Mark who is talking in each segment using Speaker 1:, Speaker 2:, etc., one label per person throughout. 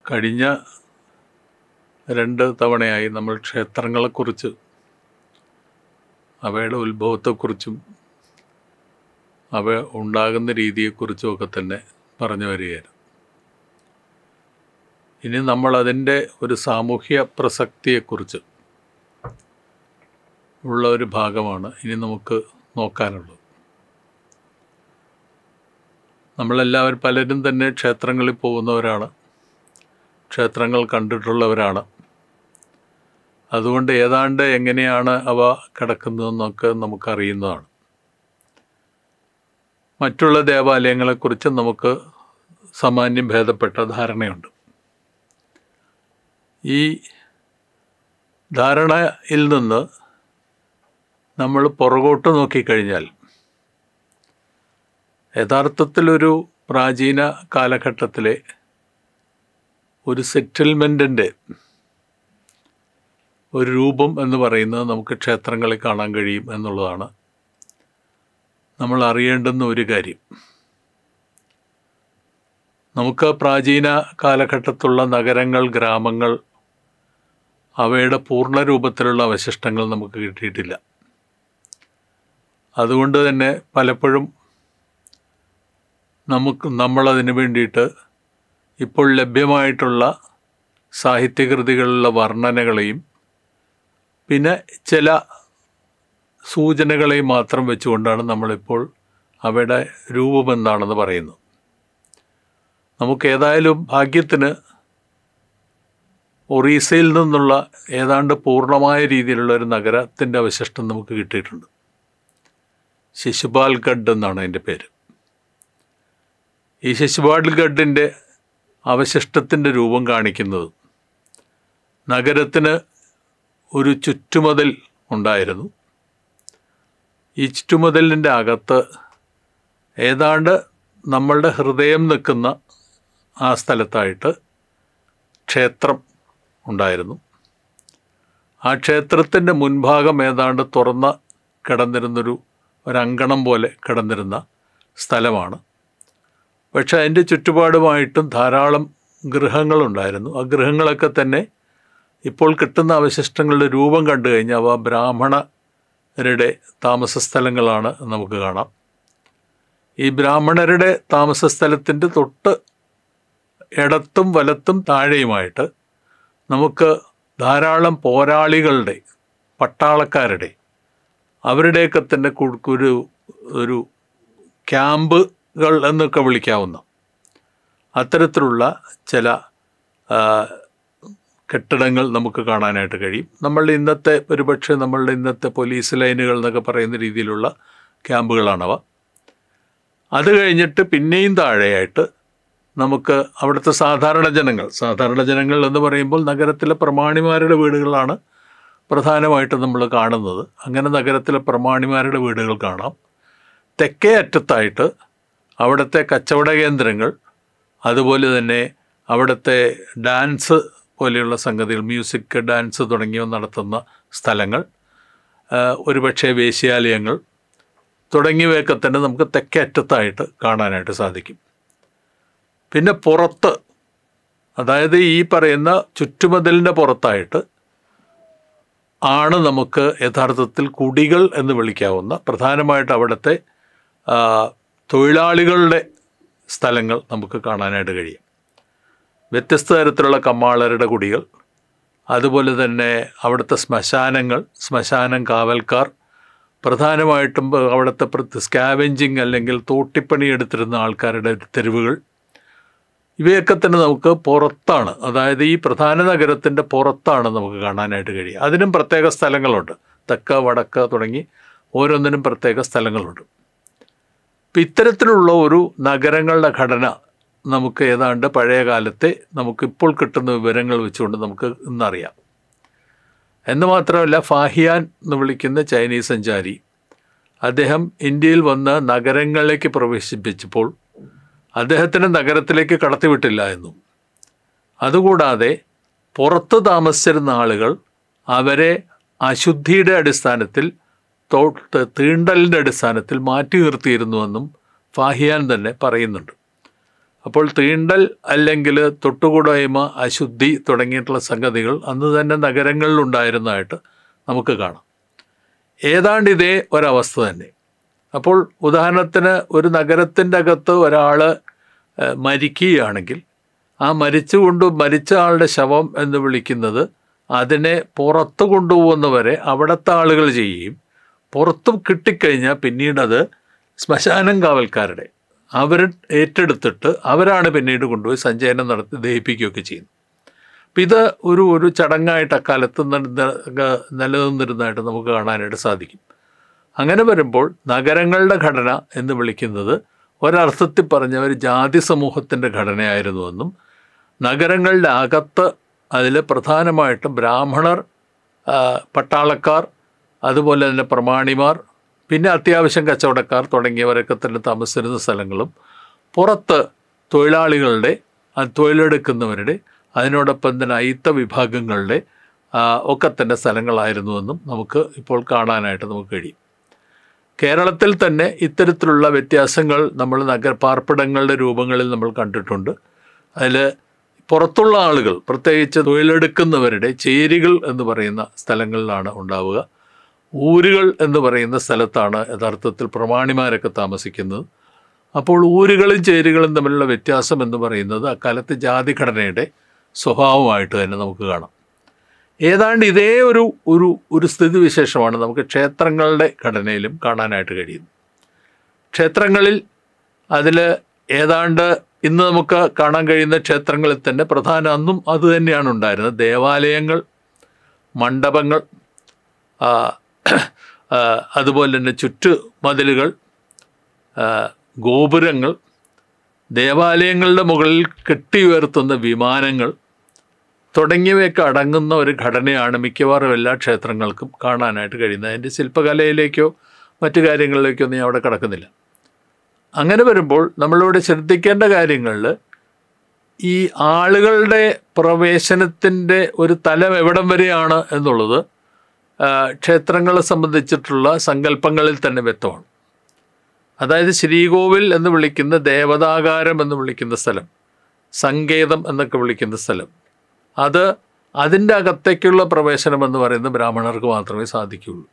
Speaker 1: കഴിഞ്ഞ രണ്ട് തവണയായി നമ്മൾ ക്ഷേത്രങ്ങളെക്കുറിച്ച് അവയുടെ ഉത്ഭവത്തെക്കുറിച്ചും അവ ഉണ്ടാകുന്ന രീതിയെക്കുറിച്ചും ഒക്കെ തന്നെ പറഞ്ഞു വരികയായിരുന്നു ഇനി നമ്മൾ അതിൻ്റെ ഒരു സാമൂഹ്യ പ്രസക്തിയെക്കുറിച്ച് ഉള്ള ഒരു ഭാഗമാണ് ഇനി നമുക്ക് നോക്കാനുള്ളത് നമ്മളെല്ലാവരും പലരും തന്നെ ക്ഷേത്രങ്ങളിൽ പോകുന്നവരാണ് ക്ഷേത്രങ്ങൾ കണ്ടിട്ടുള്ളവരാണ് അതുകൊണ്ട് ഏതാണ്ട് എങ്ങനെയാണ് അവ കിടക്കുന്നതെന്നൊക്കെ നമുക്കറിയുന്നതാണ് മറ്റുള്ള ദേവാലയങ്ങളെക്കുറിച്ച് നമുക്ക് സാമാന്യം ഭേദപ്പെട്ട ധാരണയുണ്ട് ഈ ധാരണയിൽ നിന്ന് നമ്മൾ പുറകോട്ട് നോക്കിക്കഴിഞ്ഞാൽ യഥാർത്ഥത്തിലൊരു പ്രാചീന കാലഘട്ടത്തിലെ ഒരു സെറ്റിൽമെൻറ്റിൻ്റെ ഒരു രൂപം എന്ന് പറയുന്നത് നമുക്ക് ക്ഷേത്രങ്ങളിൽ കാണാൻ കഴിയും എന്നുള്ളതാണ് നമ്മൾ അറിയേണ്ടുന്ന ഒരു കാര്യം നമുക്ക് പ്രാചീന കാലഘട്ടത്തുള്ള നഗരങ്ങൾ ഗ്രാമങ്ങൾ അവയുടെ പൂർണ്ണ രൂപത്തിലുള്ള അവശിഷ്ടങ്ങൾ നമുക്ക് കിട്ടിയിട്ടില്ല അതുകൊണ്ട് തന്നെ പലപ്പോഴും നമുക്ക് നമ്മളതിന് വേണ്ടിയിട്ട് ഇപ്പോൾ ലഭ്യമായിട്ടുള്ള സാഹിത്യകൃതികളിലുള്ള വർണ്ണനകളെയും പിന്നെ ചില സൂചനകളെയും മാത്രം വെച്ചുകൊണ്ടാണ് നമ്മളിപ്പോൾ അവയുടെ രൂപം എന്താണെന്ന് പറയുന്നത് നമുക്ക് ഏതായാലും ഭാഗ്യത്തിന് ഒറീസയിൽ നിന്നുള്ള ഏതാണ്ട് പൂർണ്ണമായ രീതിയിലുള്ള ഒരു നഗരത്തിൻ്റെ അവശിഷ്ടം നമുക്ക് കിട്ടിയിട്ടുണ്ട് ശിശുപാൽഗഡ് എന്നാണ് അതിൻ്റെ പേര് ഈ ശിശുപാൽഗഡിൻ്റെ അവശിഷ്ടത്തിൻ്റെ രൂപം കാണിക്കുന്നത് നഗരത്തിന് ഒരു ചുറ്റുമതിൽ ഉണ്ടായിരുന്നു ഈ ചുറ്റുമതിലിൻ്റെ അകത്ത് ഏതാണ്ട് നമ്മളുടെ ഹൃദയം നിൽക്കുന്ന ആ സ്ഥലത്തായിട്ട് ക്ഷേത്രം ഉണ്ടായിരുന്നു ആ ക്ഷേത്രത്തിൻ്റെ മുൻഭാഗം ഏതാണ്ട് തുറന്ന കിടന്നിരുന്നൊരു ഒരങ്കണം പോലെ കിടന്നിരുന്ന സ്ഥലമാണ് പക്ഷെ അതിൻ്റെ ചുറ്റുപാടുമായിട്ടും ധാരാളം ഗൃഹങ്ങളുണ്ടായിരുന്നു ആ ഗൃഹങ്ങളൊക്കെ തന്നെ ഇപ്പോൾ കിട്ടുന്ന അവശിഷ്ടങ്ങളുടെ രൂപം കണ്ടു കഴിഞ്ഞാൽ അവ ബ്രാഹ്മണരുടെ താമസ സ്ഥലങ്ങളാണ് നമുക്ക് കാണാം ഈ ബ്രാഹ്മണരുടെ താമസ സ്ഥലത്തിൻ്റെ തൊട്ട് ഇടത്തും വലത്തും താഴെയുമായിട്ട് നമുക്ക് ധാരാളം പോരാളികളുടെ പട്ടാളക്കാരുടെ അവരുടെയൊക്കെ തന്നെ ഒരു ഒരു ക്യാമ്പുകൾ എന്നൊക്കെ വിളിക്കാവുന്ന അത്തരത്തിലുള്ള ചില കെട്ടിടങ്ങൾ നമുക്ക് കാണാനായിട്ട് കഴിയും നമ്മളുടെ ഇന്നത്തെ ഒരുപക്ഷെ നമ്മളുടെ ഇന്നത്തെ പോലീസ് ലൈനുകൾ എന്നൊക്കെ പറയുന്ന രീതിയിലുള്ള ക്യാമ്പുകളാണവ അത് കഴിഞ്ഞിട്ട് പിന്നെയും താഴെയായിട്ട് നമുക്ക് അവിടുത്തെ സാധാരണ ജനങ്ങൾ സാധാരണ ജനങ്ങൾ എന്ന് പറയുമ്പോൾ നഗരത്തിലെ പ്രമാണിമാരുടെ വീടുകളാണ് പ്രധാനമായിട്ട് നമ്മൾ കാണുന്നത് അങ്ങനെ നഗരത്തിലെ പ്രമാണിമാരുടെ വീടുകൾ കാണാം തെക്കേ അറ്റത്തായിട്ട് അവിടുത്തെ കച്ചവട കേന്ദ്രങ്ങൾ അതുപോലെ തന്നെ അവിടുത്തെ ഡാൻസ് പോലെയുള്ള സംഗതികൾ മ്യൂസിക് ഡാൻസ് തുടങ്ങിയവ നടത്തുന്ന സ്ഥലങ്ങൾ ഒരുപക്ഷെ വേശ്യാലയങ്ങൾ തുടങ്ങിയവയൊക്കെ തന്നെ നമുക്ക് തെക്കേ അറ്റത്തായിട്ട് കാണാനായിട്ട് സാധിക്കും പിന്നെ പുറത്ത് അതായത് ഈ പറയുന്ന ചുറ്റുമതിലിൻ്റെ പുറത്തായിട്ട് ആണ് നമുക്ക് യഥാർത്ഥത്തിൽ കുടികൾ എന്ന് വിളിക്കാവുന്ന പ്രധാനമായിട്ട് അവിടുത്തെ തൊഴിലാളികളുടെ സ്ഥലങ്ങൾ നമുക്ക് കാണാനായിട്ട് കഴിയും വ്യത്യസ്ത തരത്തിലുള്ള കമ്മാളരുടെ കുടികൾ അതുപോലെ തന്നെ അവിടുത്തെ ശ്മശാനങ്ങൾ ശ്മശാനം കാവൽക്കാർ പ്രധാനമായിട്ടും അവിടുത്തെ സ്കാവെഞ്ചിങ് അല്ലെങ്കിൽ തോട്ടിപ്പണി എടുത്തിരുന്ന ആൾക്കാരുടെ തെരുവുകൾ ഇവയൊക്കെ തന്നെ നമുക്ക് പുറത്താണ് അതായത് ഈ പ്രധാന നഗരത്തിൻ്റെ പുറത്താണ് നമുക്ക് കാണാനായിട്ട് കഴിയുക അതിനും പ്രത്യേക സ്ഥലങ്ങളുണ്ട് തെക്ക് വടക്ക് തുടങ്ങി ഓരോന്നിനും പ്രത്യേക സ്ഥലങ്ങളുണ്ട് അപ്പം ഇത്തരത്തിലുള്ള ഒരു നഗരങ്ങളുടെ ഘടന നമുക്ക് ഏതാണ്ട് പഴയ കാലത്തെ നമുക്കിപ്പോൾ കിട്ടുന്ന വിവരങ്ങൾ വെച്ചുകൊണ്ട് നമുക്ക് ഇന്നറിയാം എന്ന് മാത്രമല്ല ഫാഹിയാൻ എന്ന് വിളിക്കുന്ന ചൈനീസ് സഞ്ചാരി അദ്ദേഹം ഇന്ത്യയിൽ വന്ന് നഗരങ്ങളിലേക്ക് പ്രവേശിപ്പിച്ചപ്പോൾ അദ്ദേഹത്തിന് നഗരത്തിലേക്ക് കടത്തിവിട്ടില്ല എന്നും അതുകൂടാതെ പുറത്ത് താമസിച്ചിരുന്ന ആളുകൾ അവരെ അശുദ്ധിയുടെ അടിസ്ഥാനത്തിൽ തോട്ട് തീണ്ടലിൻ്റെ അടിസ്ഥാനത്തിൽ മാറ്റി നിർത്തിയിരുന്നുവെന്നും ഫാഹിയാൻ തന്നെ പറയുന്നുണ്ട് അപ്പോൾ തീണ്ടൽ അല്ലെങ്കിൽ തൊട്ടുകൂടായ്മ അശുദ്ധി തുടങ്ങിയിട്ടുള്ള സംഗതികൾ അന്ന് തന്നെ നഗരങ്ങളിൽ ഉണ്ടായിരുന്നതായിട്ട് നമുക്ക് കാണാം ഏതാണ്ട് ഇതേ ഒരവസ്ഥ തന്നെ അപ്പോൾ ഉദാഹരണത്തിന് ഒരു നഗരത്തിൻ്റെ അകത്ത് ഒരാൾ മരിക്കുകയാണെങ്കിൽ ആ മരിച്ചുകൊണ്ട് മരിച്ച ആളുടെ ശവം എന്ന് വിളിക്കുന്നത് അതിനെ പുറത്ത് കൊണ്ടുപോകുന്നവരെ അവിടുത്തെ ആളുകൾ ചെയ്യുകയും പുറത്തും കിട്ടിക്കഴിഞ്ഞാൽ പിന്നീടത് ശ്മശാനം കാവൽക്കാരുടെ അവർ ഏറ്റെടുത്തിട്ട് അവരാണ് പിന്നീട് കൊണ്ടുപോയി സഞ്ചയനം നടത്തി ദഹിപ്പിക്കുകയൊക്കെ ചെയ്യുന്നത് അപ്പം ഇത് ഒരു ഒരു ചടങ്ങായിട്ട് അക്കാലത്ത് നില- നിലനിന്നിരുന്നതായിട്ട് നമുക്ക് കാണാനായിട്ട് സാധിക്കും അങ്ങനെ വരുമ്പോൾ നഗരങ്ങളുടെ ഘടന എന്ന് വിളിക്കുന്നത് ഒരർത്ഥത്തിൽ പറഞ്ഞ ഒരു ജാതി സമൂഹത്തിൻ്റെ ഘടനയായിരുന്നുവെന്നും നഗരങ്ങളുടെ അകത്ത് അതിൽ പ്രധാനമായിട്ടും ബ്രാഹ്മണർ ആ, പട്ടാളക്കാർ അതുപോലെ തന്നെ പ്രമാണിമാർ പിന്നെ അത്യാവശ്യം കച്ചവടക്കാർ തുടങ്ങിയവരൊക്കെ തന്നെ താമസിച്ചിരുന്ന സ്ഥലങ്ങളും പുറത്ത് തൊഴിലാളികളുടെ ആ, തൊഴിലെടുക്കുന്നവരുടെ അതിനോടൊപ്പം തന്നെ അയിത്ത വിഭാഗങ്ങളുടെ ആ, ഒക്കെ തന്നെ സ്ഥലങ്ങളായിരുന്നുവെന്നും നമുക്ക് ഇപ്പോൾ കാണാനായിട്ട് നമുക്ക് കഴിയും കേരളത്തിൽ തന്നെ ഇത്തരത്തിലുള്ള വ്യത്യാസങ്ങൾ നമ്മൾ നഗര പാർപ്പിടങ്ങളുടെ രൂപങ്ങളിൽ നമ്മൾ കണ്ടിട്ടുണ്ട് അതിൽ പുറത്തുള്ള ആളുകൾ പ്രത്യേകിച്ച് തൊഴിലെടുക്കുന്നവരുടെ ചേരികൾ എന്ന് പറയുന്ന സ്ഥലങ്ങളിലാണ് ഉണ്ടാവുക ഊരുകൾ എന്ന് പറയുന്ന സ്ഥലത്താണ് യഥാർത്ഥത്തിൽ പ്രമാണിമാരൊക്കെ താമസിക്കുന്നത് അപ്പോൾ ഊരുകളും ചേരികളും തമ്മിലുള്ള വ്യത്യാസം എന്ന് പറയുന്നത് അക്കാലത്ത് ജാതിഘടനയുടെ സ്വഭാവമായിട്ട് തന്നെ നമുക്ക് കാണാം ഏതാണ്ട് ഇതേ ഒരു ഒരു ഒരു സ്ഥിതിവിശേഷമാണ് നമുക്ക് ക്ഷേത്രങ്ങളുടെ ഘടനയിലും കാണാനായിട്ട് കഴിയുന്നത് ക്ഷേത്രങ്ങളിൽ അതിൽ ഏതാണ്ട് ഇന്ന് നമുക്ക് കാണാൻ കഴിയുന്ന ക്ഷേത്രങ്ങളിൽ തന്നെ പ്രധാന അന്നും അത് തന്നെയാണ് ഉണ്ടായിരുന്നത് ദേവാലയങ്ങൾ മണ്ഡപങ്ങൾ ആ, ആ, അതുപോലെ തന്നെ ചുറ്റുമതിലുകൾ ആ, ഗോപുരങ്ങൾ ദേവാലയങ്ങളുടെ മുകളിൽ കെട്ടിയുയർത്തുന്ന വിമാനങ്ങൾ തുടങ്ങിയവയൊക്കെ അടങ്ങുന്ന ഒരു ഘടനയാണ് മിക്കവാറും എല്ലാ ക്ഷേത്രങ്ങൾക്കും കാണാനായിട്ട് കഴിയുന്നത് അതിൻ്റെ ശില്പകലയിലേക്കോ മറ്റു കാര്യങ്ങളിലേക്കോ ഒന്നും ഞാൻ അവിടെ കിടക്കുന്നില്ല അങ്ങനെ വരുമ്പോൾ നമ്മളിവിടെ ശ്രദ്ധിക്കേണ്ട കാര്യങ്ങളിൽ ഈ ആളുകളുടെ പ്രവേശനത്തിൻ്റെ ഒരു തലം എവിടം വരെയാണ് എന്നുള്ളത് ആ, ക്ഷേത്രങ്ങളെ സംബന്ധിച്ചിട്ടുള്ള സങ്കല്പങ്ങളിൽ തന്നെ വ്യക്തമാണ് അതായത് ശ്രീകോവിൽ എന്ന് വിളിക്കുന്ന ദേവതാകാരം എന്ന് വിളിക്കുന്ന സ്ഥലം സങ്കേതം എന്നൊക്കെ വിളിക്കുന്ന സ്ഥലം അത് അതിൻ്റെ അകത്തേക്കുള്ള പ്രവേശനം എന്ന് പറയുന്നത് ബ്രാഹ്മണർക്ക് മാത്രമേ സാധിക്കുകയുള്ളൂ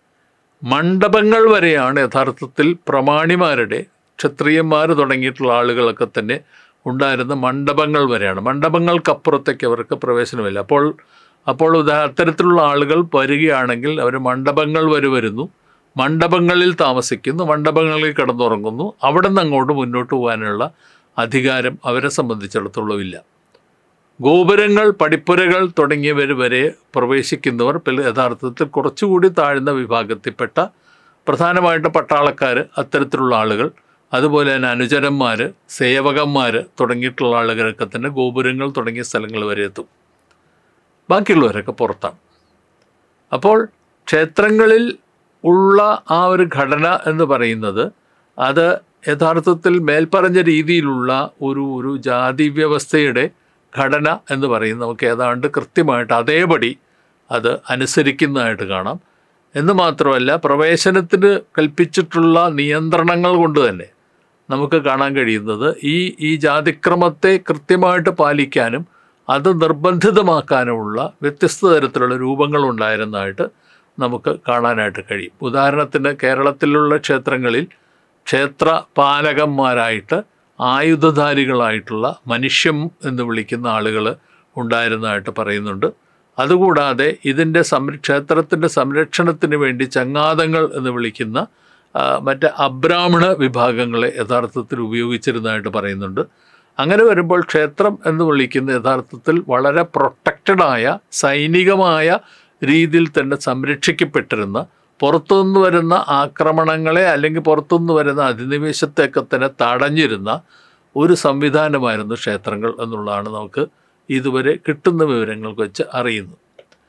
Speaker 1: മണ്ഡപങ്ങൾ വരെയാണ് യഥാർത്ഥത്തിൽ പ്രമാണിമാരുടെ ക്ഷത്രിയന്മാർ തുടങ്ങിയിട്ടുള്ള ആളുകളൊക്കെ തന്നെ ഉണ്ടായിരുന്ന മണ്ഡപങ്ങൾ വരെയാണ് മണ്ഡപങ്ങൾക്കപ്പുറത്തേക്ക് അവർക്ക് പ്രവേശനമില്ല അപ്പോൾ അപ്പോൾ ഉദാ അത്തരത്തിലുള്ള ആളുകൾ വരികയാണെങ്കിൽ അവർ മണ്ഡപങ്ങൾ വരെ വരുന്നു മണ്ഡപങ്ങളിൽ താമസിക്കുന്നു മണ്ഡപങ്ങളിൽ കിടന്നുറങ്ങുന്നു അവിടെ നിന്ന് അങ്ങോട്ട് മുന്നോട്ട് പോകാനുള്ള അധികാരം അവരെ സംബന്ധിച്ചിടത്തോളം ഇല്ല ഗോപുരങ്ങൾ പടിപ്പുരകൾ തുടങ്ങിയവർ വരെ പ്രവേശിക്കുന്നവർ പിൽ- യഥാർത്ഥത്തിൽ കുറച്ചുകൂടി താഴ്ന്ന വിഭാഗത്തിൽപ്പെട്ട പ്രധാനമായിട്ട് പട്ടാളക്കാർ അത്തരത്തിലുള്ള ആളുകൾ അതുപോലെ തന്നെ അനുചരന്മാർ സേവകന്മാർ തുടങ്ങിയിട്ടുള്ള ആളുകളൊക്കെ തന്നെ ഗോപുരങ്ങൾ തുടങ്ങിയ സ്ഥലങ്ങൾ വരെ എത്തും ബാക്കിയുള്ളവരൊക്കെ പുറത്താണ് അപ്പോൾ ക്ഷേത്രങ്ങളിൽ ഉള്ള ആ ഒരു ഘടന എന്ന് പറയുന്നത് അത് യഥാർത്ഥത്തിൽ മേൽപ്പറഞ്ഞ രീതിയിലുള്ള ഒരു ഒരു ജാതി വ്യവസ്ഥയുടെ ഘടന എന്ന് പറയുന്നത് നമുക്ക് ഏതാണ്ട് കൃത്യമായിട്ട് അതേപടി അത് അനുസരിക്കുന്നതായിട്ട് കാണാം എന്ന് മാത്രമല്ല പ്രവേശനത്തിന് കൽപ്പിച്ചിട്ടുള്ള നിയന്ത്രണങ്ങൾ കൊണ്ട് തന്നെ നമുക്ക് കാണാൻ കഴിയുന്നത് ഈ ഈ ജാതിക്രമത്തെ കൃത്യമായിട്ട് പാലിക്കാനും അത് നിർബന്ധിതമാക്കാനുമുള്ള വ്യത്യസ്ത തരത്തിലുള്ള രൂപങ്ങൾ ഉണ്ടായിരുന്നതായിട്ട് നമുക്ക് കാണാനായിട്ട് കഴിയും ഉദാഹരണത്തിന് കേരളത്തിലുള്ള ക്ഷേത്രങ്ങളിൽ ക്ഷേത്ര പാലകന്മാരായിട്ട് ആയുധധാരികളായിട്ടുള്ള മനുഷ്യം എന്ന് വിളിക്കുന്ന ആളുകൾ ഉണ്ടായിരുന്നതായിട്ട് പറയുന്നുണ്ട് അതുകൂടാതെ ഇതിൻ്റെ സംര ക്ഷേത്രത്തിൻ്റെ സംരക്ഷണത്തിന് വേണ്ടി ചങ്ങാതങ്ങൾ എന്ന് വിളിക്കുന്ന ആ, മറ്റ് അബ്രാഹ്മണ വിഭാഗങ്ങളെ യഥാർത്ഥത്തിൽ ഉപയോഗിച്ചിരുന്നതായിട്ട് പറയുന്നുണ്ട് അങ്ങനെ വരുമ്പോൾ ക്ഷേത്രം എന്ന് വിളിക്കുന്ന യഥാർത്ഥത്തിൽ വളരെ പ്രൊട്ടക്റ്റഡായ സൈനികമായ രീതിയിൽ തന്നെ സംരക്ഷിക്കപ്പെട്ടിരുന്ന പുറത്തുനിന്ന് വരുന്ന ആക്രമണങ്ങളെ അല്ലെങ്കിൽ പുറത്തുനിന്ന് വരുന്ന അധിനിവേശത്തെയൊക്കെ തന്നെ തടഞ്ഞിരുന്ന ഒരു സംവിധാനമായിരുന്നു ക്ഷേത്രങ്ങൾ എന്നുള്ളതാണ് നമുക്ക് ഇതുവരെ കിട്ടുന്ന വിവരങ്ങൾക്ക് വെച്ച് അറിയുന്നത്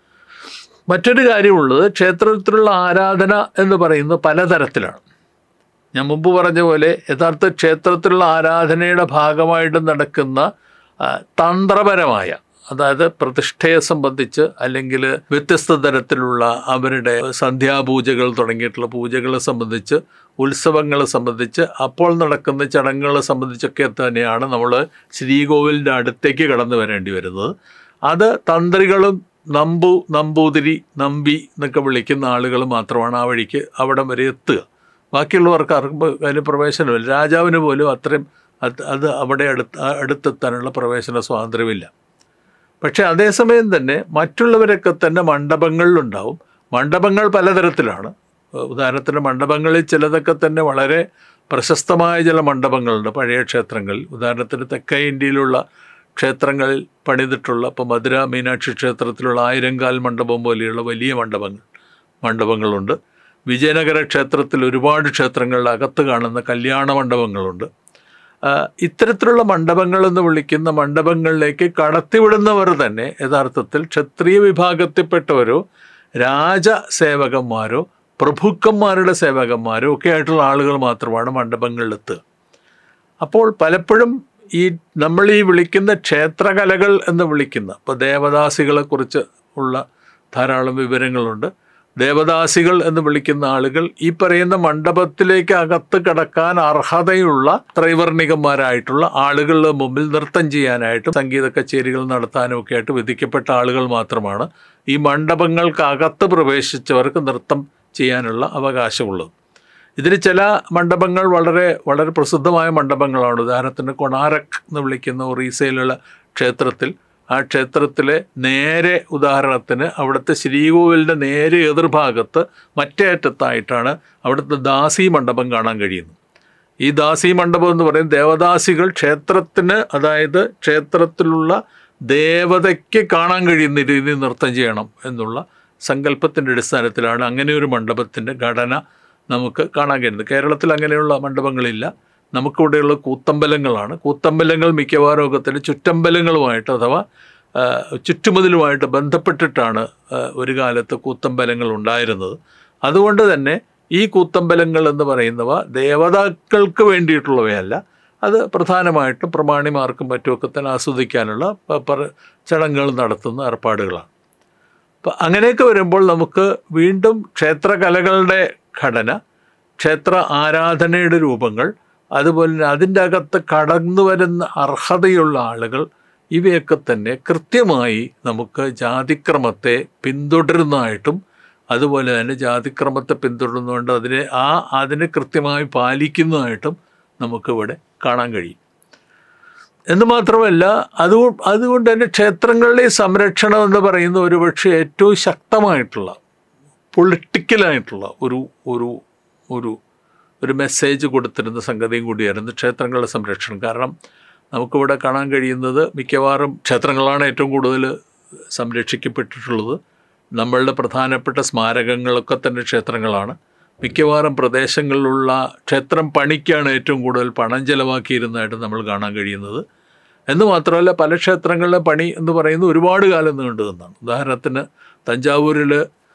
Speaker 1: മറ്റൊരു കാര്യമുള്ളത് ക്ഷേത്രത്തിലുള്ള ആരാധന എന്ന് പറയുന്നത് പലതരത്തിലാണ് ഞാൻ മുമ്പ് പറഞ്ഞ പോലെ യഥാർത്ഥ ക്ഷേത്രത്തിലുള്ള ആരാധനയുടെ ഭാഗമായിട്ട് നടക്കുന്ന ആ, തന്ത്രപരമായ അതായത് പ്രതിഷ്ഠയെ സംബന്ധിച്ച് അല്ലെങ്കിൽ വ്യത്യസ്ത തരത്തിലുള്ള അവരുടെ സന്ധ്യാപൂജകൾ തുടങ്ങിയിട്ടുള്ള പൂജകളെ സംബന്ധിച്ച് ഉത്സവങ്ങളെ സംബന്ധിച്ച് അപ്പോൾ നടക്കുന്ന ചടങ്ങുകളെ സംബന്ധിച്ചൊക്കെ തന്നെയാണ് നമ്മൾ ശ്രീകോവിലിൻ്റെ അടുത്തേക്ക് കടന്നു വരേണ്ടി വരുന്നത് അത് തന്ത്രികളും നമ്പു നമ്പൂതിരി നമ്പി എന്നൊക്കെ വിളിക്കുന്ന ആളുകൾ മാത്രമാണ് ആ വഴിക്ക് അവിടം വരെ എത്തുക ബാക്കിയുള്ളവർക്ക് ആർക്കും അതിന് പ്രവേശനമില്ല രാജാവിന് പോലും അത്രയും അത് അത് അവിടെ അടുത്ത് അടുത്തെത്താനുള്ള പ്രവേശന സ്വാതന്ത്ര്യമില്ല പക്ഷേ അതേസമയം തന്നെ മറ്റുള്ളവരൊക്കെ തന്നെ മണ്ഡപങ്ങളിലുണ്ടാവും മണ്ഡപങ്ങൾ പലതരത്തിലാണ് ഉദാഹരണത്തിന് മണ്ഡപങ്ങളിൽ ചിലതൊക്കെ തന്നെ വളരെ പ്രശസ്തമായ ചില മണ്ഡപങ്ങളുണ്ട് പഴയ ക്ഷേത്രങ്ങളിൽ ഉദാഹരണത്തിന് തെക്കേ ഇന്ത്യയിലുള്ള ക്ഷേത്രങ്ങളിൽ പണിതിട്ടുള്ള ഇപ്പോൾ മധുര മീനാക്ഷി ക്ഷേത്രത്തിലുള്ള ആയിരങ്കാൽ മണ്ഡപം പോലെയുള്ള വലിയ മണ്ഡപങ്ങൾ മണ്ഡപങ്ങളുണ്ട് വിജയനഗര ക്ഷേത്രത്തിൽ ഒരുപാട് ക്ഷേത്രങ്ങളിൽ അകത്ത് കാണുന്ന കല്യാണ മണ്ഡപങ്ങളുണ്ട് ആ, ഇത്തരത്തിലുള്ള മണ്ഡപങ്ങൾ എന്ന് വിളിക്കുന്ന മണ്ഡപങ്ങളിലേക്ക് കടത്തിവിടുന്നവർ തന്നെ യഥാർത്ഥത്തിൽ ക്ഷത്രിയ വിഭാഗത്തിൽപ്പെട്ടവരോ രാജസേവകന്മാരോ പ്രഭുക്കന്മാരുടെ സേവകന്മാരോ ഒക്കെ ആയിട്ടുള്ള ആളുകൾ മാത്രമാണ് മണ്ഡപങ്ങളിലെത്തുക അപ്പോൾ പലപ്പോഴും ഈ നമ്മൾ ഈ വിളിക്കുന്ന ക്ഷേത്രകലകൾ എന്ന് വിളിക്കുന്ന ഇപ്പോൾ ദേവദാസികളെ കുറിച്ച് ഉള്ള ധാരാളം വിവരങ്ങളുണ്ട് ദേവദാസികൾ എന്ന് വിളിക്കുന്ന ആളുകൾ ഈ പറയുന്ന മണ്ഡപത്തിലേക്ക് അകത്ത് കടക്കാൻ അർഹതയുള്ള ത്രൈവർണികന്മാരായിട്ടുള്ള ആളുകളുടെ മുമ്പിൽ നൃത്തം ചെയ്യാനായിട്ടും സംഗീത കച്ചേരികൾ നടത്താനും ഒക്കെ ആയിട്ട് വിധിക്കപ്പെട്ട ആളുകൾ മാത്രമാണ് ഈ മണ്ഡപങ്ങൾക്കകത്ത് പ്രവേശിച്ചവർക്ക് നൃത്തം ചെയ്യാനുള്ള അവകാശമുള്ളത് ഇതിന് ചില മണ്ഡപങ്ങൾ വളരെ വളരെ പ്രസിദ്ധമായ മണ്ഡപങ്ങളാണ് ഉദാഹരണത്തിന് കൊണാരക് എന്ന് വിളിക്കുന്ന ഒറീസയിലുള്ള ക്ഷേത്രത്തിൽ ആ ക്ഷേത്രത്തിലെ നേരെ ഉദാഹരണത്തിന് അവിടുത്തെ ശ്രീകോവിലിൻ്റെ നേരെ എതിർഭാഗത്ത് മറ്റേ അറ്റത്തായിട്ടാണ് അവിടുത്തെ ദാസി മണ്ഡപം കാണാൻ കഴിയുന്നത് ഈ ദാസി മണ്ഡപം എന്ന് പറയുന്നത് ദേവദാസികൾ ക്ഷേത്രത്തിന് അതായത് ക്ഷേത്രത്തിലുള്ള ദേവതയ്ക്ക് കാണാൻ കഴിയുന്ന രീതിയിൽ നൃത്തം ചെയ്യണം എന്നുള്ള സങ്കല്പത്തിൻ്റെ അടിസ്ഥാനത്തിലാണ് അങ്ങനെ ഒരു മണ്ഡപത്തിൻ്റെ ഘടന നമുക്ക് കാണാൻ കഴിയുന്നത് കേരളത്തിൽ അങ്ങനെയുള്ള മണ്ഡപങ്ങളില്ല നമുക്കിവിടെയുള്ള കൂത്തമ്പലങ്ങളാണ് കൂത്തമ്പലങ്ങൾ മിക്കവാറും ഒക്കെ തന്നെ ചുറ്റമ്പലങ്ങളുമായിട്ട് അഥവാ ആ, ചുറ്റുമതിലുമായിട്ട് ബന്ധപ്പെട്ടിട്ടാണ് ആ, ഒരു കാലത്ത് കൂത്തമ്പലങ്ങൾ ഉണ്ടായിരുന്നത് അതുകൊണ്ട് തന്നെ ഈ കൂത്തമ്പലങ്ങൾ എന്ന് പറയുന്നവ ദേവതാക്കൾക്ക് വേണ്ടിയിട്ടുള്ളവയല്ല അത് പ്രധാനമായിട്ടും പ്രമാണിമാർക്കും മറ്റുമൊക്കെ തന്നെ ആസ്വദിക്കാനുള്ള പ- പല ചടങ്ങുകൾ നടത്തുന്ന ഏർപ്പാടുകളാണ് അപ്പം അങ്ങനെയൊക്കെ വരുമ്പോൾ നമുക്ക് വീണ്ടും ക്ഷേത്രകലകളുടെ ഘടന ക്ഷേത്ര ആരാധനയുടെ രൂപങ്ങൾ അതുപോലെ തന്നെ അതിൻ്റെ അകത്ത് കടന്നു വരുന്ന അർഹതയുള്ള ആളുകൾ ഇവയൊക്കെ തന്നെ കൃത്യമായി നമുക്ക് ജാതിക്രമത്തെ പിന്തുടരുന്നതായിട്ടും അതുപോലെ തന്നെ ജാതിക്രമത്തെ പിന്തുടരുന്നതുകൊണ്ട് അതിനെ ആ അതിനെ കൃത്യമായി പാലിക്കുന്നതായിട്ടും നമുക്കിവിടെ കാണാൻ കഴിയും എന്ന് മാത്രമല്ല അത് അതുകൊണ്ട് തന്നെ ക്ഷേത്രങ്ങളുടെ ഈ സംരക്ഷണം എന്ന് പറയുന്ന ഒരുപക്ഷെ ഏറ്റവും ശക്തമായിട്ടുള്ള പൊളിറ്റിക്കലായിട്ടുള്ള ഒരു ഒരു ഒരു ഒരു മെസ്സേജ് കൊടുത്തിരുന്ന സംഗതിയും കൂടിയായിരുന്നു ക്ഷേത്രങ്ങളുടെ സംരക്ഷണം കാരണം നമുക്കിവിടെ കാണാൻ കഴിയുന്നത് മിക്കവാറും ക്ഷേത്രങ്ങളാണ് ഏറ്റവും കൂടുതൽ സംരക്ഷിക്കപ്പെട്ടിട്ടുള്ളത് നമ്മളുടെ പ്രധാനപ്പെട്ട സ്മാരകങ്ങളൊക്കെ തന്നെ ക്ഷേത്രങ്ങളാണ് മിക്കവാറും പ്രദേശങ്ങളിലുള്ള ക്ഷേത്രം പണിക്കാണ് ഏറ്റവും കൂടുതൽ പണം ചെലവാക്കിയിരുന്നതായിട്ട് നമ്മൾ കാണാൻ കഴിയുന്നത് എന്ന് മാത്രമല്ല പല ക്ഷേത്രങ്ങളിലെ പണി എന്ന് പറയുന്നത് ഒരുപാട് കാലം നീണ്ടു നിന്നാണ് ഉദാഹരണത്തിന് തഞ്ചാവൂരിൽ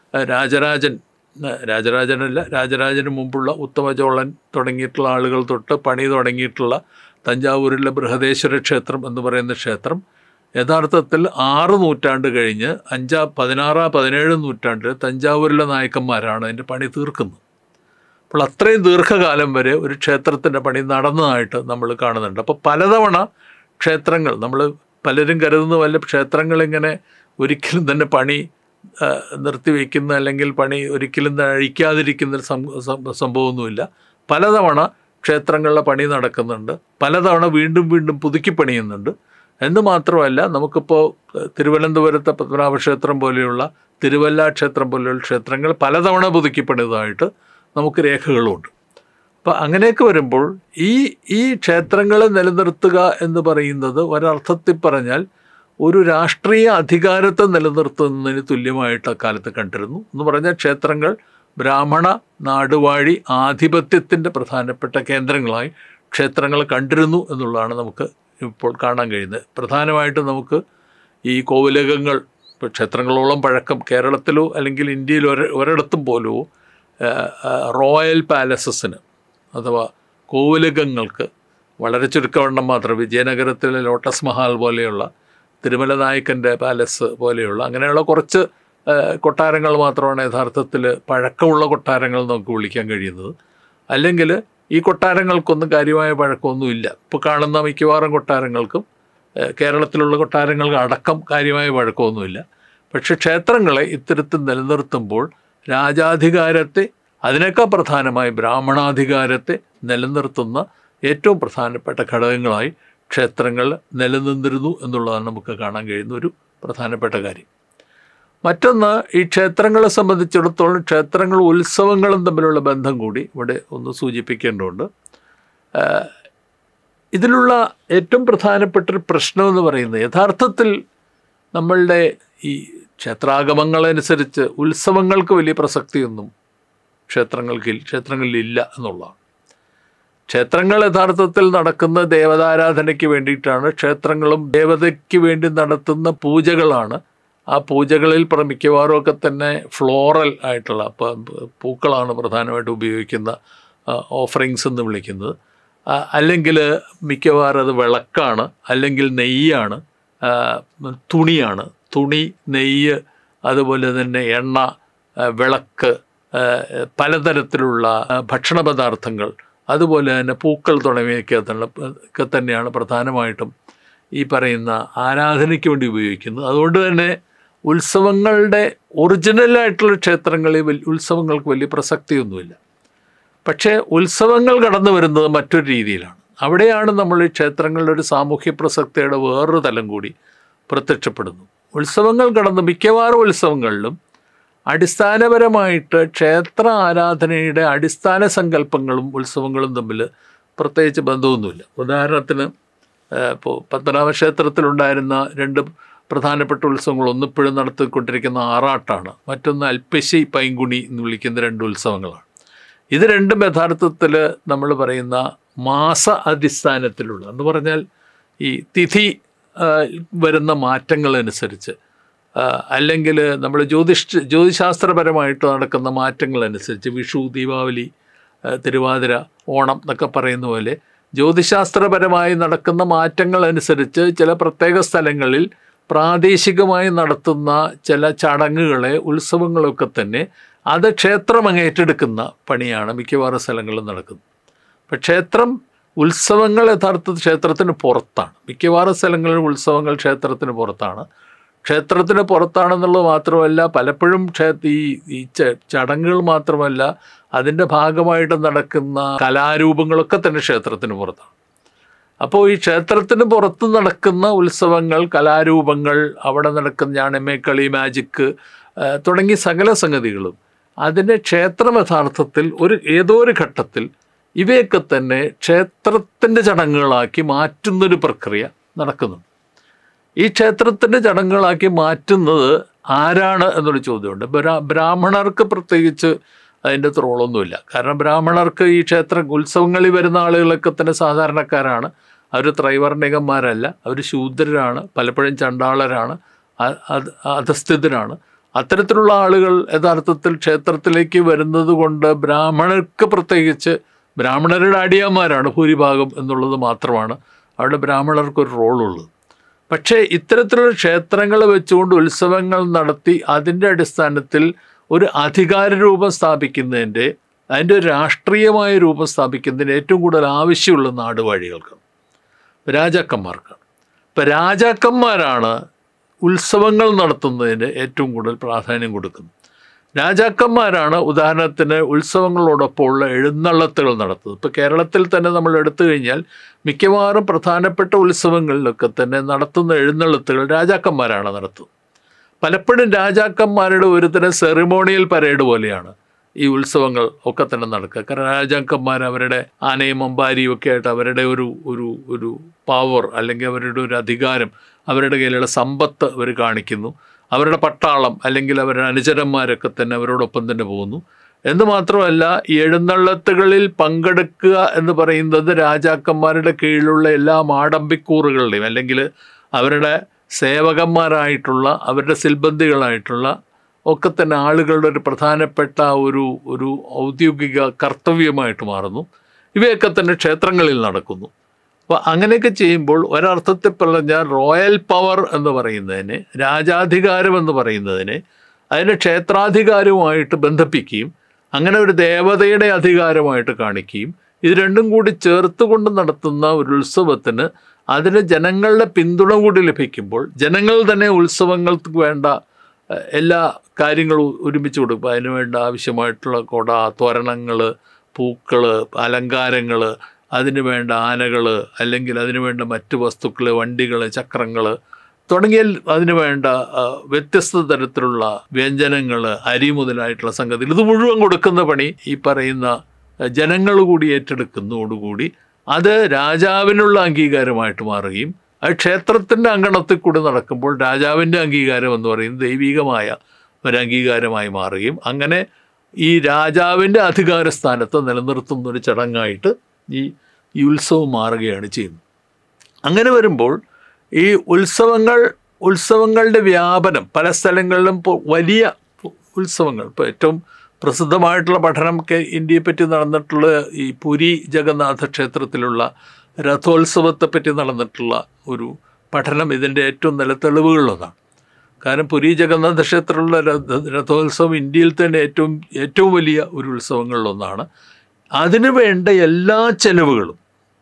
Speaker 1: രാജരാജൻ ഏഹ് രാജരാജനല്ല രാജരാജന് മുമ്പുള്ള ഉത്തമചോളൻ തുടങ്ങിയിട്ടുള്ള ആളുകൾ തൊട്ട് പണി തുടങ്ങിയിട്ടുള്ള തഞ്ചാവൂരിലെ ബൃഹദേശ്വര ക്ഷേത്രം എന്ന് പറയുന്ന ക്ഷേത്രം യഥാർത്ഥത്തിൽ ആറ് നൂറ്റാണ്ട് കഴിഞ്ഞ് അഞ്ചാ പതിനാറാം പതിനേഴ് നൂറ്റാണ്ടിൽ തഞ്ചാവൂരിലെ നായക്കന്മാരാണ് അതിൻ്റെ പണി തീർക്കുന്നത് അപ്പോൾ അത്രയും ദീർഘകാലം വരെ ഒരു ക്ഷേത്രത്തിൻ്റെ പണി നടന്നതായിട്ട് നമ്മൾ കാണുന്നുണ്ട് അപ്പോൾ പലതവണ ക്ഷേത്രങ്ങൾ നമ്മൾ പലരും കരുതുന്ന വല്ല ക്ഷേത്രങ്ങൾ ഇങ്ങനെ ഒരിക്കലും തന്നെ പണി ആ, നിർത്തിവെക്കുന്ന അല്ലെങ്കിൽ പണി ഒരിക്കലും തന്നെ അഴിക്കാതിരിക്കുന്ന ഒരു സം- സം- സംഭവമൊന്നുമില്ല പലതവണ ക്ഷേത്രങ്ങളിലെ പണി നടക്കുന്നുണ്ട് പലതവണ വീണ്ടും വീണ്ടും പുതുക്കി പണിയുന്നുണ്ട് എന്ന് മാത്രമല്ല നമുക്കിപ്പോൾ ഏഹ്, തിരുവനന്തപുരത്തെ പത്മനാഭ ക്ഷേത്രം പോലെയുള്ള തിരുവല്ല ക്ഷേത്രം പോലെയുള്ള ക്ഷേത്രങ്ങൾ പലതവണ പുതുക്കി പണിതതായിട്ട് നമുക്ക് രേഖകളുമുണ്ട് അപ്പം അങ്ങനെയൊക്കെ വരുമ്പോൾ ഈ ഈ ക്ഷേത്രങ്ങളെ നിലനിർത്തുക എന്ന് പറയുന്നത് ഒരർത്ഥത്തിൽ പറഞ്ഞാൽ ഒരു രാഷ്ട്രീയ അധികാരത്തെ നിലനിർത്തുന്നതിന് തുല്യമായിട്ട് അക്കാലത്ത് കണ്ടിരുന്നു എന്ന് പറഞ്ഞാൽ ക്ഷേത്രങ്ങൾ ബ്രാഹ്മണ നാടുവാഴി ആധിപത്യത്തിൻ്റെ പ്രധാനപ്പെട്ട കേന്ദ്രങ്ങളായി ക്ഷേത്രങ്ങൾ കണ്ടിരുന്നു എന്നുള്ളതാണ് നമുക്ക് ഇപ്പോൾ കാണാൻ കഴിയുന്നത് പ്രധാനമായിട്ടും നമുക്ക് ഈ കോവിലകങ്ങൾ ഇപ്പോൾ ക്ഷേത്രങ്ങളോളം പഴക്കം കേരളത്തിലോ അല്ലെങ്കിൽ ഇന്ത്യയിൽ ഒര ഒരിടത്തും പോലുമോ ആ, ആ, റോയൽ പാലസസിന് അഥവാ കോവിലകങ്ങൾക്ക് വളരെ ചുരുക്കവണ്ണം മാത്രം വിജയനഗരത്തിലെ ലോട്ടസ് മഹാൽ പോലെയുള്ള തിരുമല നായക്കൻ്റെ പാലസ് പോലെയുള്ള അങ്ങനെയുള്ള കുറച്ച് ആ, കൊട്ടാരങ്ങൾ മാത്രമാണ് യഥാർത്ഥത്തിൽ പഴക്കമുള്ള കൊട്ടാരങ്ങൾ നമുക്ക് വിളിക്കാൻ കഴിയുന്നത് അല്ലെങ്കിൽ ഈ കൊട്ടാരങ്ങൾക്കൊന്നും കാര്യമായ പഴക്കമൊന്നുമില്ല ഇപ്പോൾ കാണുന്ന മിക്കവാറും കൊട്ടാരങ്ങൾക്കും ഏഹ്, കേരളത്തിലുള്ള കൊട്ടാരങ്ങൾക്ക് അടക്കം കാര്യമായ പഴക്കമൊന്നുമില്ല പക്ഷെ ക്ഷേത്രങ്ങളെ ഇത്തരത്തിൽ നിലനിർത്തുമ്പോൾ രാജാധികാരത്തെ അതിനേക്കാൾ പ്രധാനമായി ബ്രാഹ്മണാധികാരത്തെ നിലനിർത്തുന്ന ഏറ്റവും പ്രധാനപ്പെട്ട ഘടകങ്ങളായി ക്ഷേത്രങ്ങൾ നിലനിന്നിരുന്നു എന്നുള്ളതാണ് നമുക്ക് കാണാൻ കഴിയുന്ന ഒരു പ്രധാനപ്പെട്ട കാര്യം മറ്റൊന്ന് ഈ ക്ഷേത്രങ്ങളെ സംബന്ധിച്ചിടത്തോളം ക്ഷേത്രങ്ങളും ഉത്സവങ്ങളും തമ്മിലുള്ള ബന്ധം കൂടി ഇവിടെ ഒന്ന് സൂചിപ്പിക്കേണ്ടതുണ്ട് ആഹ് ഇതിലുള്ള ഏറ്റവും പ്രധാനപ്പെട്ട ഒരു പ്രശ്നം എന്ന് പറയുന്നത് യഥാർത്ഥത്തിൽ നമ്മളുടെ ഈ ക്ഷേത്രാഗമങ്ങളനുസരിച്ച് ഉത്സവങ്ങൾക്ക് വലിയ പ്രസക്തിയൊന്നും ക്ഷേത്രങ്ങൾക്ക് ക്ഷേത്രങ്ങളിലില്ല എന്നുള്ളതാണ് ക്ഷേത്രങ്ങൾ യഥാർത്ഥത്തിൽ നടക്കുന്ന ദേവതാരാധനയ്ക്ക് വേണ്ടിയിട്ടാണ് ക്ഷേത്രങ്ങളും ദേവതയ്ക്ക് വേണ്ടി നടത്തുന്ന പൂജകളാണ് ആ പൂജകളിൽ പ്ര- മിക്കവാറും ഒക്കെ തന്നെ ഫ്ലോറൽ ആയിട്ടുള്ള പ- പൂക്കളാണ് പ്രധാനമായിട്ട് ഉപയോഗിക്കുന്ന ഓഫറിങ്സ് എന്ന് വിളിക്കുന്നത് അല്ലെങ്കിൽ മിക്കവാറും അത് വിളക്കാണ് അല്ലെങ്കിൽ നെയ്യാണ് ആ, തുണിയാണ് തുണി നെയ്യ് അതുപോലെ തന്നെ എണ്ണ ആ, വിളക്ക് ആ, പലതരത്തിലുള്ള ആ, ഭക്ഷണ പദാർത്ഥങ്ങൾ അതുപോലെ തന്നെ പൂക്കൾ തുടങ്ങിയൊക്കെ തന്നെ ഒക്കെ തന്നെയാണ് പ്രധാനമായിട്ടും ഈ പറയുന്ന ആരാധനയ്ക്ക് വേണ്ടി ഉപയോഗിക്കുന്നത് അതുകൊണ്ട് തന്നെ ഉത്സവങ്ങളുടെ ഒറിജിനലായിട്ടുള്ള ക്ഷേത്രങ്ങളിൽ വലിയ ഉത്സവങ്ങൾക്ക് വലിയ പ്രസക്തിയൊന്നുമില്ല പക്ഷേ ഉത്സവങ്ങൾ കടന്നു വരുന്നത് മറ്റൊരു രീതിയിലാണ് അവിടെയാണ് നമ്മൾ ഈ ക്ഷേത്രങ്ങളുടെ ഒരു സാമൂഹ്യ പ്രസക്തിയുടെ വേറൊരു തലം കൂടി പ്രത്യക്ഷപ്പെടുന്നു ഉത്സവങ്ങൾ കടന്ന് മിക്കവാറും ഉത്സവങ്ങളിലും അടിസ്ഥാനപരമായിട്ട് ക്ഷേത്ര ആരാധനയുടെ അടിസ്ഥാന സങ്കല്പങ്ങളും ഉത്സവങ്ങളും തമ്മിൽ പ്രത്യേകിച്ച് ബന്ധമൊന്നുമില്ല ഉദാഹരണത്തിന് ഇപ്പോൾ പത്മനാഭ ക്ഷേത്രത്തിലുണ്ടായിരുന്ന രണ്ട് പ്രധാനപ്പെട്ട ഉത്സവങ്ങൾ ഒന്നിപ്പോഴും നടത്തിക്കൊണ്ടിരിക്കുന്ന ആറാട്ടാണ് മറ്റൊന്ന് അൽപ്പശി പൈങ്കുണി എന്ന് വിളിക്കുന്ന രണ്ട് ഉത്സവങ്ങളാണ് ഇത് രണ്ടും യഥാർത്ഥത്തിൽ നമ്മൾ പറയുന്ന മാസ അടിസ്ഥാനത്തിലുള്ള എന്ന് പറഞ്ഞാൽ ഈ തിഥി ആ, വരുന്ന മാറ്റങ്ങളനുസരിച്ച് അല്ലെങ്കിൽ നമ്മൾ ജ്യോതിഷ് ജ്യോതിശാസ്ത്രപരമായിട്ട് നടക്കുന്ന മാറ്റങ്ങളനുസരിച്ച് വിഷു ദീപാവലി ആ, തിരുവാതിര ഓണം എന്നൊക്കെ പറയുന്ന പോലെ ജ്യോതിശാസ്ത്രപരമായി നടക്കുന്ന മാറ്റങ്ങളനുസരിച്ച് ചില പ്രത്യേക സ്ഥലങ്ങളിൽ പ്രാദേശികമായി നടത്തുന്ന ചില ചടങ്ങുകളെ ഉത്സവങ്ങളൊക്കെ തന്നെ അത് ക്ഷേത്രം അങ്ങ് ഏറ്റെടുക്കുന്ന പണിയാണ് മിക്കവാറും സ്ഥലങ്ങളിൽ നടക്കുന്നത് അപ്പം ക്ഷേത്രം ഉത്സവങ്ങൾ യഥാർത്ഥത്തിൽ ക്ഷേത്രത്തിന് പുറത്താണ് മിക്കവാറും സ്ഥലങ്ങളിൽ ഉത്സവങ്ങൾ ക്ഷേത്രത്തിന് പുറത്താണ് ക്ഷേത്രത്തിന് പുറത്താണെന്നുള്ളത് മാത്രമല്ല പലപ്പോഴും ക്ഷേ ഈ ഈ ച- ചടങ്ങുകൾ മാത്രമല്ല അതിൻ്റെ ഭാഗമായിട്ട് നടക്കുന്ന കലാരൂപങ്ങളൊക്കെ തന്നെ ക്ഷേത്രത്തിന് പുറത്താണ് അപ്പോൾ ഈ ക്ഷേത്രത്തിന് പുറത്ത് നടക്കുന്ന ഉത്സവങ്ങൾ കലാരൂപങ്ങൾ അവിടെ നടക്കുന്ന ഞാണമ്മേക്കളി മാജിക്ക് ആ, തുടങ്ങി സകല സംഗതികളും അതിനെ ക്ഷേത്രം യഥാർത്ഥത്തിൽ ഒരു ഏതോ ഒരു ഘട്ടത്തിൽ ഇവയൊക്കെ തന്നെ ക്ഷേത്രത്തിൻ്റെ ചടങ്ങുകളാക്കി മാറ്റുന്നൊരു പ്രക്രിയ നടക്കുന്നുണ്ട് ഈ ക്ഷേത്രത്തിൻ്റെ ചടങ്ങുകളാക്കി മാറ്റുന്നത് ആരാണ് എന്നൊരു ചോദ്യമുണ്ട് ബ്രാ ബ്രാഹ്മണർക്ക് പ്രത്യേകിച്ച് അതിൻ്റെ ത്രോളൊന്നുമില്ല കാരണം ബ്രാഹ്മണർക്ക് ഈ ക്ഷേത്ര ഉത്സവങ്ങളിൽ വരുന്ന ആളുകളൊക്കെ തന്നെ സാധാരണക്കാരാണ് അവർ ത്രൈവർണികന്മാരല്ല അവർ ശൂദ്രരാണ് പലപ്പോഴും ചണ്ടാളരാണ് അ- അത് അധസ്ഥിതരാണ് അത്തരത്തിലുള്ള ആളുകൾ യഥാർത്ഥത്തിൽ ക്ഷേത്രത്തിലേക്ക് വരുന്നത് കൊണ്ട് ബ്രാഹ്മണർക്ക് പ്രത്യേകിച്ച് ബ്രാഹ്മണരുടെ അടിയാന്മാരാണ് ഭൂരിഭാഗം എന്നുള്ളത് മാത്രമാണ് അവിടെ ബ്രാഹ്മണർക്കൊരു റോളുള്ളത് പക്ഷേ ഇത്തരത്തിലുള്ള ക്ഷേത്രങ്ങൾ വെച്ചുകൊണ്ട് ഉത്സവങ്ങൾ നടത്തി അതിൻ്റെ അടിസ്ഥാനത്തിൽ ഒരു അധികാര രൂപം സ്ഥാപിക്കുന്നതിൻ്റെ അതിൻ്റെ ഒരു രാഷ്ട്രീയമായ രൂപം സ്ഥാപിക്കുന്നതിന് ഏറ്റവും കൂടുതൽ ആവശ്യമുള്ള നാടുവാഴികൾക്ക് രാജാക്കന്മാർക്കാണ് ഇപ്പം രാജാക്കന്മാരാണ് ഉത്സവങ്ങൾ നടത്തുന്നതിന് ഏറ്റവും കൂടുതൽ പ്രാധാന്യം കൊടുക്കുന്നത് രാജാക്കന്മാരാണ് ഉദാഹരണത്തിന് ഉത്സവങ്ങളോടൊപ്പമുള്ള എഴുന്നള്ളത്തുകൾ നടത്തുന്നത് ഇപ്പോൾ കേരളത്തിൽ തന്നെ നമ്മൾ എടുത്തു കഴിഞ്ഞാൽ മിക്കവാറും പ്രധാനപ്പെട്ട ഉത്സവങ്ങളിലൊക്കെ തന്നെ നടത്തുന്ന എഴുന്നള്ളത്തുകൾ രാജാക്കന്മാരാണ് നടത്തുന്നത് പലപ്പോഴും രാജാക്കന്മാരുടെ ഒരുതരം സെറിമോണിയൽ പരേഡ് പോലെയാണ് ഈ ഉത്സവങ്ങൾ ഒക്കെ തന്നെ നടക്കുക കാരണം രാജാക്കന്മാർ അവരുടെ ആനയും അമ്പാരിയും ഒക്കെ ആയിട്ട് അവരുടെ ഒരു ഒരു ഒരു പവർ അല്ലെങ്കിൽ അവരുടെ ഒരു അധികാരം അവരുടെ കയ്യിലുള്ള സമ്പത്ത് അവർ കാണിക്കുന്നു അവരുടെ പട്ടാളം അല്ലെങ്കിൽ അവരുടെ അനുചരന്മാരൊക്കെ തന്നെ അവരോടൊപ്പം തന്നെ പോകുന്നു എന്ന് മാത്രമല്ല ഈ എഴുന്നള്ളത്തുകളിൽ പങ്കെടുക്കുക എന്ന് പറയുന്നത് രാജാക്കന്മാരുടെ കീഴിലുള്ള എല്ലാ മാടമ്പിക്കൂറുകളുടെയും അല്ലെങ്കിൽ അവരുടെ സേവകന്മാരായിട്ടുള്ള അവരുടെ സിൽബന്ധികളായിട്ടുള്ള ഒക്കെ തന്നെ ആളുകളുടെ ഒരു പ്രധാനപ്പെട്ട ഒരു ഒരു ഔദ്യോഗിക കർത്തവ്യമായിട്ട് മാറുന്നു ഇവയൊക്കെ തന്നെ ക്ഷേത്രങ്ങളിൽ നടക്കുന്നു അപ്പോൾ അങ്ങനെയൊക്കെ ചെയ്യുമ്പോൾ ഒരർത്ഥത്തിൽ പറഞ്ഞാൽ റോയൽ പവർ എന്ന് പറയുന്നതിനെ രാജാധികാരം എന്ന് പറയുന്നതിനെ അതിനെ ക്ഷേത്രാധികാരവുമായിട്ട് ബന്ധിപ്പിക്കുകയും അങ്ങനെ ഒരു ദേവതയുടെ അധികാരമായിട്ട് കാണിക്കുകയും ഇത് രണ്ടും കൂടി ചേർത്തുകൊണ്ട് നടത്തുന്ന ഒരു ഉത്സവത്തിന് അതിന് ജനങ്ങളുടെ പിന്തുണ കൂടി ലഭിക്കുമ്പോൾ ജനങ്ങൾ തന്നെ ഉത്സവങ്ങൾക്ക് വേണ്ട എഹ്, എല്ലാ കാര്യങ്ങളും ഒരുമിച്ച് കൊടുക്കും അതിന് വേണ്ട ആവശ്യമായിട്ടുള്ള കൊട തോരണങ്ങൾ പൂക്കൾ അലങ്കാരങ്ങൾ അതിന് വേണ്ട ആനകൾ അല്ലെങ്കിൽ അതിന് വേണ്ട മറ്റ് വസ്തുക്കൾ വണ്ടികൾ ചക്രങ്ങൾ തുടങ്ങിയ അതിന് വേണ്ട ആ, വ്യത്യസ്ത തരത്തിലുള്ള വ്യഞ്ജനങ്ങൾ അരി മുതലായിട്ടുള്ള സംഗതികൾ ഇത് മുഴുവൻ കൊടുക്കുന്ന പണി ഈ പറയുന്ന ജനങ്ങൾ കൂടി ഏറ്റെടുക്കുന്നതോടുകൂടി അത് രാജാവിനുള്ള അംഗീകാരമായിട്ട് മാറുകയും അത് ക്ഷേത്രത്തിൻ്റെ അങ്കണത്തിൽ കൂടി നടക്കുമ്പോൾ രാജാവിൻ്റെ അംഗീകാരം എന്ന് പറയുന്നത് ദൈവികമായ ഒരു അംഗീകാരമായി മാറുകയും അങ്ങനെ ഈ രാജാവിൻ്റെ അധികാര സ്ഥാനത്ത് നിലനിർത്തുന്ന ഒരു ചടങ്ങായിട്ട് ഈ ഈ ഉത്സവം മാറുകയാണ് ചെയ്യുന്നത് അങ്ങനെ വരുമ്പോൾ ഈ ഉത്സവങ്ങൾ ഉത്സവങ്ങളുടെ വ്യാപനം പല സ്ഥലങ്ങളിലും ഇപ്പോൾ വലിയ ഉത്സവങ്ങൾ ഇപ്പോൾ ഏറ്റവും പ്രസിദ്ധമായിട്ടുള്ള പഠനം ഒക്കെ ഇന്ത്യയെ പറ്റി നടന്നിട്ടുള്ള ഈ പുരി ജഗന്നാഥ ക്ഷേത്രത്തിലുള്ള രഥോത്സവത്തെപ്പറ്റി നടന്നിട്ടുള്ള ഒരു പഠനം ഇതിൻ്റെ ഏറ്റവും നല്ല തെളിവുകളിലൊന്നാണ് കാരണം പുരി ജഗന്നാഥ ക്ഷേത്രത്തിലുള്ള രഥ രഥോത്സവം ഇന്ത്യയിൽ തന്നെ ഏറ്റവും ഏറ്റവും വലിയ ഒരു ഉത്സവങ്ങളിലൊന്നാണ് അതിനു വേണ്ട എല്ലാ ചെലവുകളും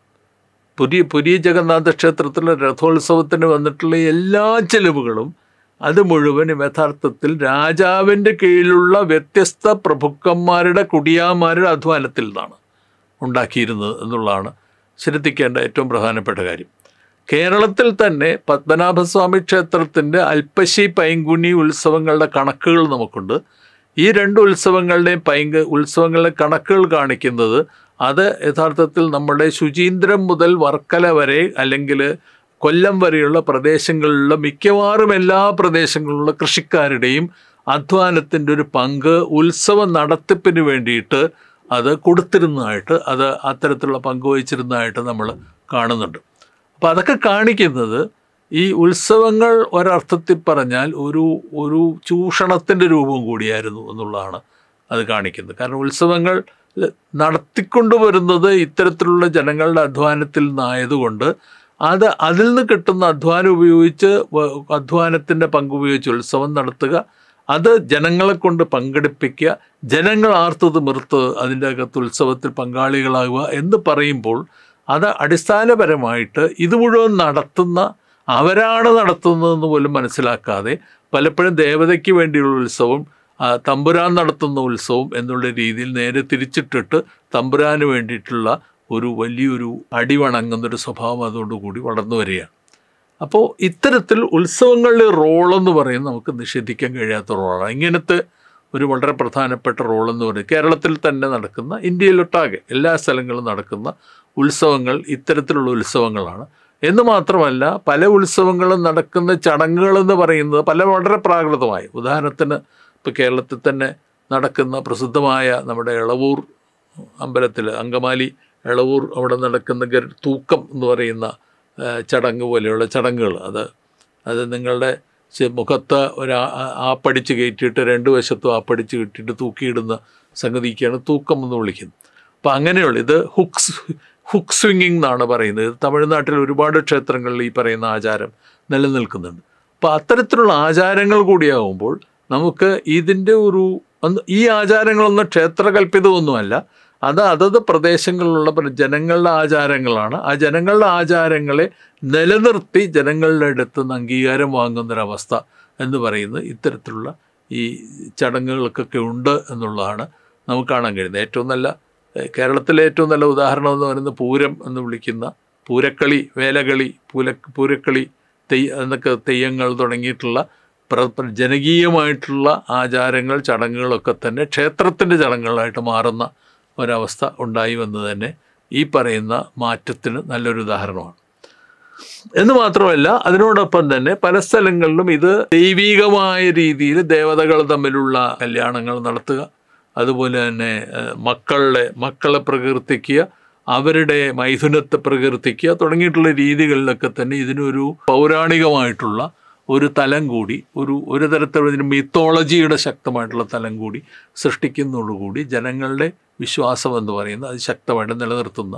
Speaker 1: പുരി പുരി ജഗന്നാഥ ക്ഷേത്രത്തിലെ രഥോത്സവത്തിന് വന്നിട്ടുള്ള എല്ലാ ചെലവുകളും അത് മുഴുവനും യഥാർത്ഥത്തിൽ രാജാവിൻ്റെ കീഴിലുള്ള വ്യത്യസ്ത പ്രഭുക്കന്മാരുടെ കുടിയാന്മാരുടെ അധ്വാനത്തിൽ നിന്നാണ് ഉണ്ടാക്കിയിരുന്നത് എന്നുള്ളതാണ് ശ്രദ്ധിക്കേണ്ട ഏറ്റവും പ്രധാനപ്പെട്ട കാര്യം കേരളത്തിൽ തന്നെ പത്മനാഭസ്വാമി ക്ഷേത്രത്തിൻ്റെ അൽപ്പശി പൈങ്കുനി ഉത്സവങ്ങളുടെ കണക്കുകൾ നമുക്കുണ്ട് ഈ രണ്ട് ഉത്സവങ്ങളുടെയും പൈങ്ക് ഉത്സവങ്ങളുടെ കണക്കുകൾ കാണിക്കുന്നത് അത് യഥാർത്ഥത്തിൽ നമ്മുടെ ശുചീന്ദ്രം മുതൽ വർക്കല വരെ അല്ലെങ്കിൽ കൊല്ലം വരെയുള്ള പ്രദേശങ്ങളിലുള്ള മിക്കവാറും എല്ലാ പ്രദേശങ്ങളിലുള്ള കൃഷിക്കാരുടെയും അധ്വാനത്തിൻ്റെ ഒരു പങ്ക് ഉത്സവ നടത്തിപ്പിന് വേണ്ടിയിട്ട് അത് കൊടുത്തിരുന്നതായിട്ട് അത് അത്തരത്തിലുള്ള പങ്ക് വഹിച്ചിരുന്നതായിട്ട് നമ്മൾ കാണുന്നുണ്ട് അപ്പോൾ അതൊക്കെ കാണിക്കുന്നത് ഈ ഉത്സവങ്ങൾ ഒരർത്ഥത്തിൽ പറഞ്ഞാൽ ഒരു ഒരു ചൂഷണത്തിൻ്റെ രൂപം കൂടിയായിരുന്നു എന്നുള്ളതാണ് അത് കാണിക്കുന്നത് കാരണം ഉത്സവങ്ങൾ നടത്തിക്കൊണ്ടുവരുന്നത് ഇത്തരത്തിലുള്ള ജനങ്ങളുടെ അധ്വാനത്തിൽ നിന്നായതുകൊണ്ട് അത് അതിൽ നിന്ന് കിട്ടുന്ന അധ്വാനം ഉപയോഗിച്ച് വ- അധ്വാനത്തിൻ്റെ പങ്ക് ഉപയോഗിച്ച് ഉത്സവം നടത്തുക അത് ജനങ്ങളെ കൊണ്ട് പങ്കെടുപ്പിക്കുക ജനങ്ങൾ ആർത്തത് മിർത്ത് അതിൻ്റെ അകത്ത് ഉത്സവത്തിൽ പങ്കാളികളാകുക എന്ന് പറയുമ്പോൾ അത് അടിസ്ഥാനപരമായിട്ട് ഇത് മുഴുവൻ നടത്തുന്ന അവരാണ് നടത്തുന്നതെന്ന് പോലും മനസ്സിലാക്കാതെ പലപ്പോഴും ദേവതയ്ക്ക് വേണ്ടിയുള്ള ഉത്സവം ആ, തമ്പുരാൻ നടത്തുന്ന ഉത്സവം എന്നുള്ള രീതിയിൽ നേരെ തിരിച്ചിട്ടിട്ട് തമ്പുരാന് വേണ്ടിയിട്ടുള്ള ഒരു വലിയൊരു അടിവണങ്ങുന്നൊരു സ്വഭാവം അതോടുകൂടി വളർന്നു വരികയാണ് അപ്പോൾ ഇത്തരത്തിൽ ഉത്സവങ്ങളുടെ റോളെന്ന് പറയുന്നത് നമുക്ക് നിഷേധിക്കാൻ കഴിയാത്ത റോളാണ് ഇങ്ങനത്തെ ഒരു വളരെ പ്രധാനപ്പെട്ട റോളെന്ന് പറയുന്നത് കേരളത്തിൽ തന്നെ നടക്കുന്ന ഇന്ത്യയിലൊട്ടാകെ എല്ലാ സ്ഥലങ്ങളിലും നടക്കുന്ന ഉത്സവങ്ങൾ ഇത്തരത്തിലുള്ള ഉത്സവങ്ങളാണ് എന്ന് മാത്രമല്ല പല ഉത്സവങ്ങളും നടക്കുന്ന ചടങ്ങുകളെന്ന് പറയുന്നത് പല വളരെ പ്രാകൃതമായി ഉദാഹരണത്തിന് ഇപ്പോൾ കേരളത്തിൽ തന്നെ നടക്കുന്ന പ്രസിദ്ധമായ നമ്മുടെ ഇളവൂർ അമ്പലത്തിൽ അങ്കമാലി ഇളവൂർ അവിടെ നടക്കുന്ന ഗർ- തൂക്കം എന്ന് പറയുന്ന ആ, ചടങ്ങ് പോലെയുള്ള ചടങ്ങുകൾ അത് അത് നിങ്ങളുടെ ചെ- മുഖത്ത് ഒരു ആ- ആ- ആപ്പടിച്ച് കയറ്റിയിട്ട് രണ്ട് വശത്തും ആപ്പടിച്ച് കെട്ടിയിട്ട് തൂക്കിയിടുന്ന സംഗതിക്കാണ് തൂക്കം എന്ന് വിളിക്കുന്നത് അപ്പം അങ്ങനെയുള്ള ഇത് ഹുക്സ് ഹുക്ക് സ്വിങ്ങിങ് എന്നാണ് പറയുന്നത് ഇത് തമിഴ്നാട്ടിൽ ഒരുപാട് ക്ഷേത്രങ്ങളിൽ ഈ പറയുന്ന ആചാരം നിലനിൽക്കുന്നുണ്ട് അപ്പോൾ അത്തരത്തിലുള്ള ആചാരങ്ങൾ കൂടിയാകുമ്പോൾ നമുക്ക് ഇതിൻ്റെ ഒരു ഒന്ന് ഈ ആചാരങ്ങളൊന്നും ക്ഷേത്രകൽപ്പിതമൊന്നുമല്ല അത് അതത് പ്രദേശങ്ങളിലുള്ള പ്ര- ജനങ്ങളുടെ ആചാരങ്ങളാണ് ആ ജനങ്ങളുടെ ആചാരങ്ങളെ നിലനിർത്തി ജനങ്ങളുടെ അടുത്ത് നിന്ന് അംഗീകാരം വാങ്ങുന്നൊരവസ്ഥ എന്ന് പറയുന്നത് ഇത്തരത്തിലുള്ള ഈ ചടങ്ങുകൾക്കൊക്കെ ഉണ്ട് എന്നുള്ളതാണ് നമുക്ക് കാണാൻ കഴിയുന്നത് ഏറ്റവും നല്ല ഏഹ് കേരളത്തിലെ ഏറ്റവും നല്ല ഉദാഹരണം എന്ന് പറയുന്നത് പൂരം എന്ന് വിളിക്കുന്ന പൂരക്കളി വേലകളി പൂല പൂരക്കളി തെയ്യ എന്നൊക്കെ തെയ്യങ്ങൾ തുടങ്ങിയിട്ടുള്ള പ്ര പ്ര- ജനകീയമായിട്ടുള്ള ആചാരങ്ങൾ ചടങ്ങുകളൊക്കെ തന്നെ ക്ഷേത്രത്തിൻ്റെ ചടങ്ങുകളായിട്ട് മാറുന്ന ഒരവസ്ഥ ഉണ്ടായി വന്ന് തന്നെ ഈ പറയുന്ന മാറ്റത്തിന് നല്ലൊരു ഉദാഹരണമാണ് എന്ന് മാത്രമല്ല അതിനോടൊപ്പം തന്നെ പല സ്ഥലങ്ങളിലും ഇത് ദൈവീകമായ രീതിയിൽ ദേവതകൾ തമ്മിലുള്ള കല്യാണങ്ങൾ നടത്തുക അതുപോലെ തന്നെ ഏഹ്, മക്കളുടെ മക്കളെ പ്രകീർത്തിക്കുക അവരുടെ മൈഥുനത്തെ പ്രകീർത്തിക്കുക തുടങ്ങിയിട്ടുള്ള രീതികളിലൊക്കെ തന്നെ ഇതിനൊരു പൗരാണികമായിട്ടുള്ള ഒരു തലം കൂടി ഒരു ഒരു തരത്തിലുള്ള ഇതിന് മിത്തോളജിയുടെ ശക്തമായിട്ടുള്ള തലം കൂടി സൃഷ്ടിക്കുന്നതോടുകൂടി ജനങ്ങളുടെ വിശ്വാസം എന്ന് പറയുന്നത് അത് ശക്തമായിട്ട് നിലനിർത്തുന്ന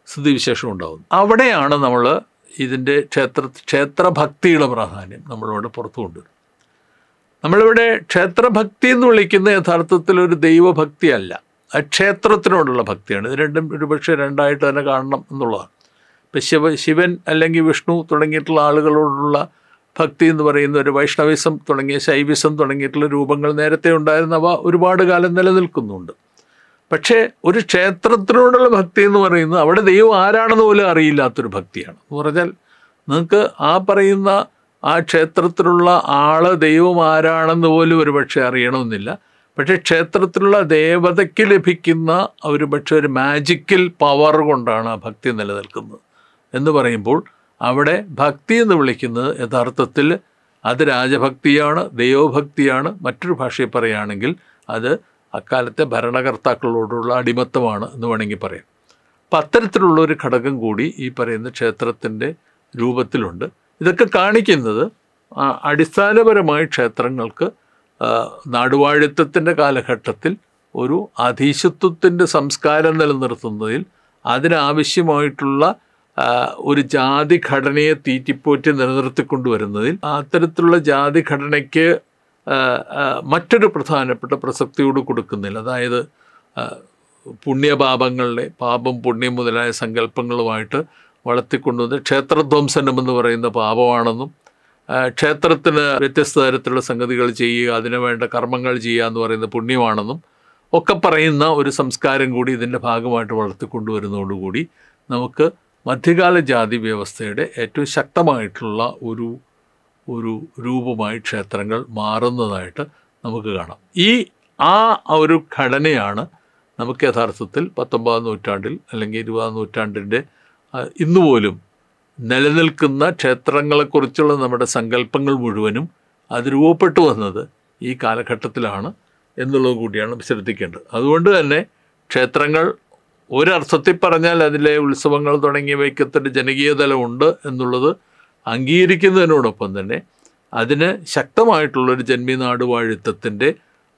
Speaker 1: സ്ഥിതിവിശേഷം ഉണ്ടാകുന്നു അവിടെയാണ് നമ്മൾ ഇതിൻ്റെ ക്ഷേത്ര ക്ഷേത്രഭക്തിയുടെ പ്രാധാന്യം നമ്മളിവിടെ പുറത്തു കൊണ്ടുവരും നമ്മളിവിടെ ക്ഷേത്രഭക്തി എന്ന് വിളിക്കുന്ന യഥാർത്ഥത്തിൽ ഒരു ദൈവഭക്തിയല്ല അത് ക്ഷേത്രത്തിനോടുള്ള ഭക്തിയാണ് ഇത് രണ്ടും ഒരുപക്ഷെ രണ്ടായിട്ട് തന്നെ കാണണം എന്നുള്ളതാണ് ഇപ്പം ശിവ ശിവൻ അല്ലെങ്കിൽ വിഷ്ണു തുടങ്ങിയിട്ടുള്ള ആളുകളോടുള്ള ഭക്തി എന്ന് പറയുന്ന ഒരു വൈഷ്ണവിസം തുടങ്ങിയ ശൈവിസം തുടങ്ങിയിട്ടുള്ള രൂപങ്ങൾ നേരത്തെ ഉണ്ടായിരുന്നവ ഒരുപാട് കാലം നിലനിൽക്കുന്നുണ്ട് പക്ഷേ ഒരു ക്ഷേത്രത്തിനോടുള്ള ഭക്തി എന്ന് പറയുന്നത് അവിടെ ദൈവം ആരാണെന്ന് പോലും അറിയില്ലാത്തൊരു ഭക്തിയാണ് എന്ന് പറഞ്ഞാൽ നിങ്ങൾക്ക് ആ പറയുന്ന ആ ക്ഷേത്രത്തിലുള്ള ആള് ദൈവം ആരാണെന്ന് പോലും ഒരുപക്ഷെ അറിയണമെന്നില്ല പക്ഷേ ക്ഷേത്രത്തിലുള്ള ദേവതയ്ക്ക് ലഭിക്കുന്ന ഒരു പക്ഷേ ഒരു മാജിക്കൽ പവർ കൊണ്ടാണ് ആ ഭക്തി നിലനിൽക്കുന്നത് എന്ന് പറയുമ്പോൾ അവിടെ ഭക്തി എന്ന് വിളിക്കുന്നത് യഥാർത്ഥത്തിൽ അത് രാജഭക്തിയാണ് ദൈവഭക്തിയാണ് മറ്റൊരു ഭാഷയിൽ പറയുകയാണെങ്കിൽ അത് അക്കാലത്തെ ഭരണകർത്താക്കളോടുള്ള അടിമത്തമാണ് എന്ന് വേണമെങ്കിൽ പറയാം അപ്പം അത്തരത്തിലുള്ള ഒരു ഘടകം കൂടി ഈ പറയുന്ന ക്ഷേത്രത്തിൻ്റെ രൂപത്തിലുണ്ട് ഇതൊക്കെ കാണിക്കുന്നത് ആ, അടിസ്ഥാനപരമായി ക്ഷേത്രങ്ങൾക്ക് ആ, നാടുവാഴിത്തത്തിൻ്റെ കാലഘട്ടത്തിൽ ഒരു അധീശത്വത്തിൻ്റെ സംസ്കാരം നിലനിർത്തുന്നതിൽ അതിനാവശ്യമായിട്ടുള്ള ആ, ഒരു ജാതി ഘടനയെ തീറ്റിപ്പോറ്റി നിലനിർത്തിക്കൊണ്ടുവരുന്നതിൽ അത്തരത്തിലുള്ള ജാതി ഘടനയ്ക്ക് ആ, ആ, മറ്റൊരു പ്രധാനപ്പെട്ട പ്രസക്തിയോട് കൊടുക്കുന്നില്ല അതായത് ആ, പുണ്യപാപങ്ങളുടെ പാപം പുണ്യം മുതലായ സങ്കല്പങ്ങളുമായിട്ട് വളർത്തിക്കൊണ്ടുവന്ന് ക്ഷേത്രധ്വംസനം എന്ന് പറയുന്ന പാപമാണെന്നും ആ, ക്ഷേത്രത്തിന് വ്യത്യസ്ത തരത്തിലുള്ള സംഗതികൾ ചെയ്യുക അതിനു വേണ്ട കർമ്മങ്ങൾ ചെയ്യുക എന്ന് പറയുന്ന പുണ്യമാണെന്നും ഒക്കെ പറയുന്ന ഒരു സംസ്കാരം കൂടി ഇതിൻ്റെ ഭാഗമായിട്ട് വളർത്തിക്കൊണ്ടുവരുന്നതോടുകൂടി നമുക്ക് മധ്യകാല ജാതി വ്യവസ്ഥയുടെ ഏറ്റവും ശക്തമായിട്ടുള്ള ഒരു ഒരു രൂപമായി ക്ഷേത്രങ്ങൾ മാറുന്നതായിട്ട് നമുക്ക് കാണാം ഈ ആ ഒരു ഘടനയാണ് നമുക്ക് യഥാർത്ഥത്തിൽ പത്തൊമ്പതാം നൂറ്റാണ്ടിൽ അല്ലെങ്കിൽ ഇരുപതാം നൂറ്റാണ്ടിൻ്റെ ആ, ഇന്ന് പോലും നിലനിൽക്കുന്ന ക്ഷേത്രങ്ങളെക്കുറിച്ചുള്ള നമ്മുടെ സങ്കല്പങ്ങൾ മുഴുവനും അത് രൂപപ്പെട്ടു വന്നത് ഈ കാലഘട്ടത്തിലാണ് എന്നുള്ളത് കൂടിയാണ് ശ്രദ്ധിക്കേണ്ടത് അതുകൊണ്ട് തന്നെ ക്ഷേത്രങ്ങൾ ഒരർത്ഥത്തിൽ പറഞ്ഞാൽ അതിലെ ഉത്സവങ്ങൾ തുടങ്ങിയവയ്ക്കത്തൊരു ജനകീയ തലമുണ്ട് എന്നുള്ളത് അംഗീകരിക്കുന്നതിനോടൊപ്പം തന്നെ അതിന് ശക്തമായിട്ടുള്ളൊരു ജന്മിനാട് വാഴിത്തത്തിൻ്റെ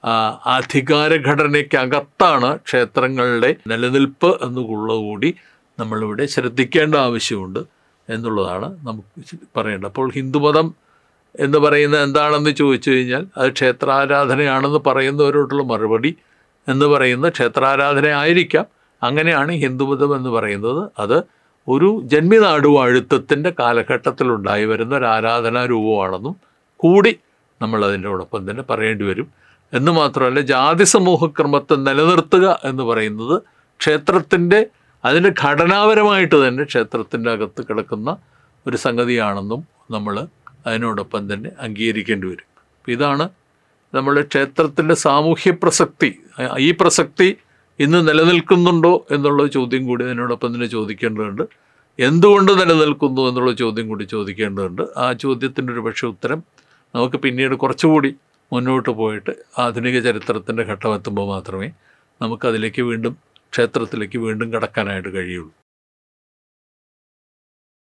Speaker 1: അധികാരഘടനയ്ക്കകത്താണ് ക്ഷേത്രങ്ങളുടെ നിലനിൽപ്പ് എന്നുള്ളത് കൂടി നമ്മളിവിടെ ശ്രദ്ധിക്കേണ്ട ആവശ്യമുണ്ട് എന്നുള്ളതാണ് നമുക്ക് പറയേണ്ടത് അപ്പോൾ ഹിന്ദുമതം എന്ന് പറയുന്നത് എന്താണെന്ന് ചോദിച്ചു കഴിഞ്ഞാൽ അത് ക്ഷേത്രാരാധനയാണെന്ന് പറയുന്നവരോടുള്ള മറുപടി എന്ന് പറയുന്ന ക്ഷേത്രാരാധന ആയിരിക്കാം അങ്ങനെയാണ് ഹിന്ദുമതം എന്ന് പറയുന്നത് അത് ഒരു ജന്മിനാടു അഴുത്തത്തിൻ്റെ കാലഘട്ടത്തിലുണ്ടായി വരുന്ന ഒരു ആരാധനാ രൂപമാണെന്നും കൂടി നമ്മൾ അതിൻ്റെയോടൊപ്പം തന്നെ പറയേണ്ടി വരും എന്ന് മാത്രമല്ല ജാതി സമൂഹക്രമത്തെ നിലനിർത്തുക എന്ന് പറയുന്നത് ക്ഷേത്രത്തിൻ്റെ അതിൻ്റെ ഘടനാപരമായിട്ട് തന്നെ ക്ഷേത്രത്തിൻ്റെ അകത്ത് കിടക്കുന്ന ഒരു സംഗതിയാണെന്നും നമ്മൾ അതിനോടൊപ്പം തന്നെ അംഗീകരിക്കേണ്ടി വരും അപ്പം ഇതാണ് നമ്മുടെ ക്ഷേത്രത്തിൻ്റെ സാമൂഹ്യ പ്രസക്തി ഈ പ്രസക്തി ഇന്ന് നിലനിൽക്കുന്നുണ്ടോ എന്നുള്ള ചോദ്യം കൂടി അതിനോടൊപ്പം തന്നെ ചോദിക്കേണ്ടതുണ്ട് എന്തുകൊണ്ട് നിലനിൽക്കുന്നു എന്നുള്ള ചോദ്യം കൂടി ചോദിക്കേണ്ടതുണ്ട് ആ ചോദ്യത്തിൻ്റെ ഒരു പക്ഷേ ഉത്തരം നമുക്ക് പിന്നീട് കുറച്ചുകൂടി മുന്നോട്ട് പോയിട്ട് ആധുനിക ചരിത്രത്തിൻ്റെ ഘട്ടമെത്തുമ്പോൾ മാത്രമേ നമുക്കതിലേക്ക് വീണ്ടും ക്ഷേത്രത്തിലേക്ക് വീണ്ടും കടക്കാനായിട്ട് കഴിയുള്ളൂ